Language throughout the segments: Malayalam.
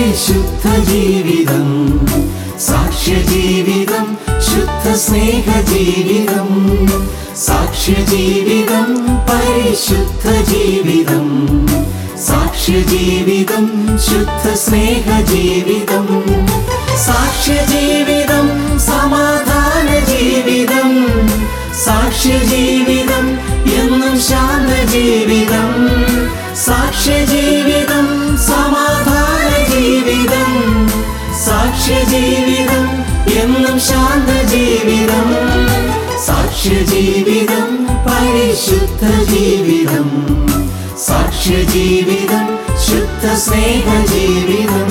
പരിശുദ്ധ ജീവിതം സാക്ഷ്യ ജീവിതം ശുദ്ധ സ്നേഹ ജീവിതം സാക്ഷ്യ ജീവിതം പരിശുദ്ധ ജീവിതം സാക്ഷ്യ ജീവിതം ശുദ്ധ സ്നേഹ ജീവിതം സാക്ഷ്യ ജീവിതം സമാധാന ജീവിതം സാക്ഷ്യ ജീവിതം എന്നും ശാന്ത ജീവിതം സാക്ഷ്യ ജീവിതം സമാധാന ജീവിതം സാക്ഷ്യ ജീവിതം എന്നും ശാന്ത ജീവിതം സാക്ഷ്യ ജീവിതം പരിശുദ്ധ ജീവിതം സാക്ഷ്യ ജീവിതം ശുദ്ധ സ്നേഹ ജീവിതം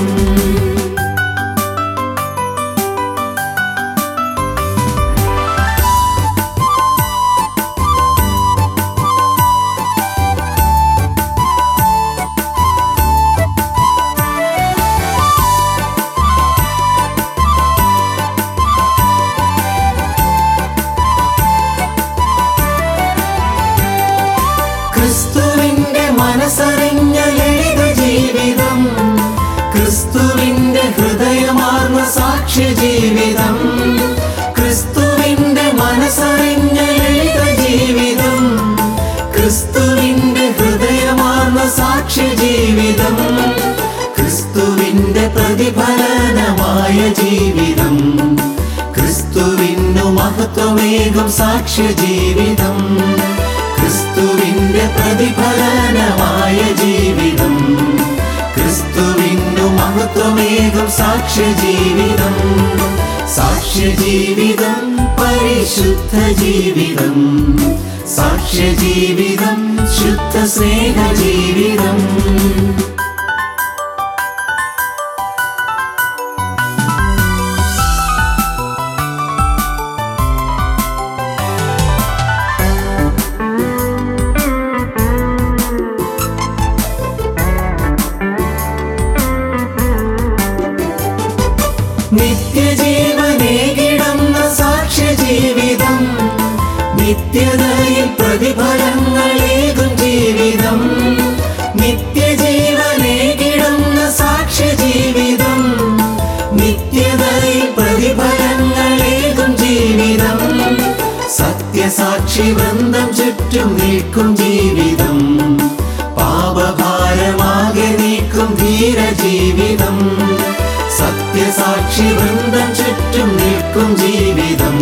ക്രിസ്തുവിന്റെ മനസ്സറിഞ്ഞ ലളിത ജീവിതം ക്രിസ്തുവിന്റെ ഹൃദയമാർന്ന സാക്ഷ്യ ജീവിതം ക്രിസ്തുവിന്റെ മനസ്സറിഞ്ഞ ലളിത ജീവിതം ക്രിസ്തുവിന്റെ ഹൃദയമാർന്ന സാക്ഷ്യ ജീവിതം ക്രിസ്തുവിന്റെ പ്രതിഫലനമായ ജീവിതം ക്രിസ്തുവിനു മഹത്വമേകും സാക്ഷ്യ ജീവിതം ക്രിസ്തുവിന്റെ പ്രതിഫലനമായ ജീവിതം ക്രിസ്തുവിനു മഹത്വമേകും സാക്ഷ്യ ജീവിതം സാക്ഷ്യ ജീവിതം പരിശുദ്ധ ജീവിതം സാക്ഷ്യ ജീവിതം ശുദ്ധ സ്നേഹ ജീവിതം നിത്യജീവനേകിടുന്ന സാക്ഷ്യ ജീവിതം നിത്യതയിൽ പ്രതിഫലങ്ങളേകും ജീവിതം നിത്യജീവനേകിടുന്ന സാക്ഷ്യ ജീവിതം നിത്യതയിൽ പ്രതിഫലങ്ങളേകും ജീവിതം സത്യസാക്ഷി വൃന്ദം ചുറ്റും നിൽക്കും ജീവിതം പാപഭാരമാകെ നീക്കും ധീര ജീവിതം സത്യസാക്ഷി വൃന്ദം ചുറ്റും നിൽക്കും ജീവിതം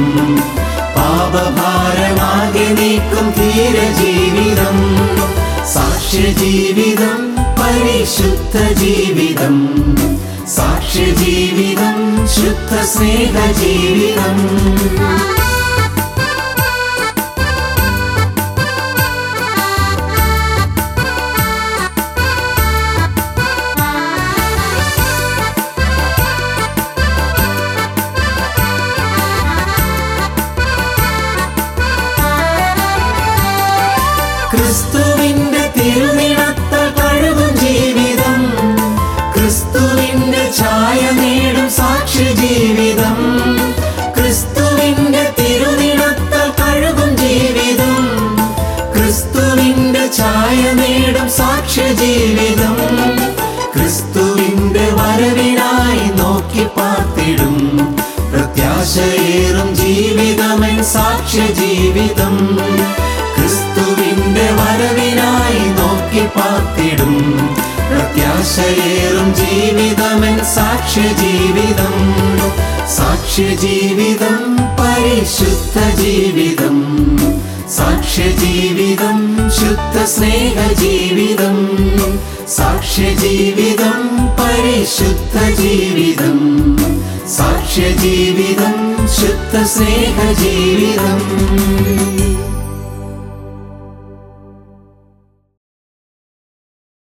പാപഭാരമാകെ നീക്കും ധീര ജീവിതം സാക്ഷ്യ ജീവിതം പരിശുദ്ധ ജീവിതം സാക്ഷ്യ ജീവിതം ശുദ്ധ സ്നേഹ ജീവിതം ക്രിസ്തുവിന്റെ തിരുനിണത്താൽ കഴുകും ജീവിതം ക്രിസ്തുവിന്റെ ഛായ നേടും സാക്ഷി ജീവിതം ക്രിസ്തുവിന്റെ തിരുനിണത്താൽ കഴുകും ജീവിതം ക്രിസ്തുവിന്റെ ഛായ നേടും സാക്ഷ്യ ജീവിതം ക്രിസ്തുവിന്റെ വരവിനായി നോക്കി പാർത്തിടും പ്രത്യാശയേറും ജീവിതമെൻ സാക്ഷ്യ ജീവിതം ക്രിസ്തുവിന്റെ വരവിനായി നോക്കി പാർത്തിടും പ്രത്യാശയേറും ജീവിതമെൻ സാക്ഷ്യ ജീവിതം സാക്ഷ്യ ജീവിതം പരിശുദ്ധ ജീവിതം സാക്ഷ്യ ജീവിതം ശുദ്ധ സ്നേഹ ജീവിതം സാക്ഷ്യ ജീവിതം പരിശുദ്ധ ജീവിതം സാക്ഷ്യ ജീവിതം ശുദ്ധ സ്നേഹ ജീവിതം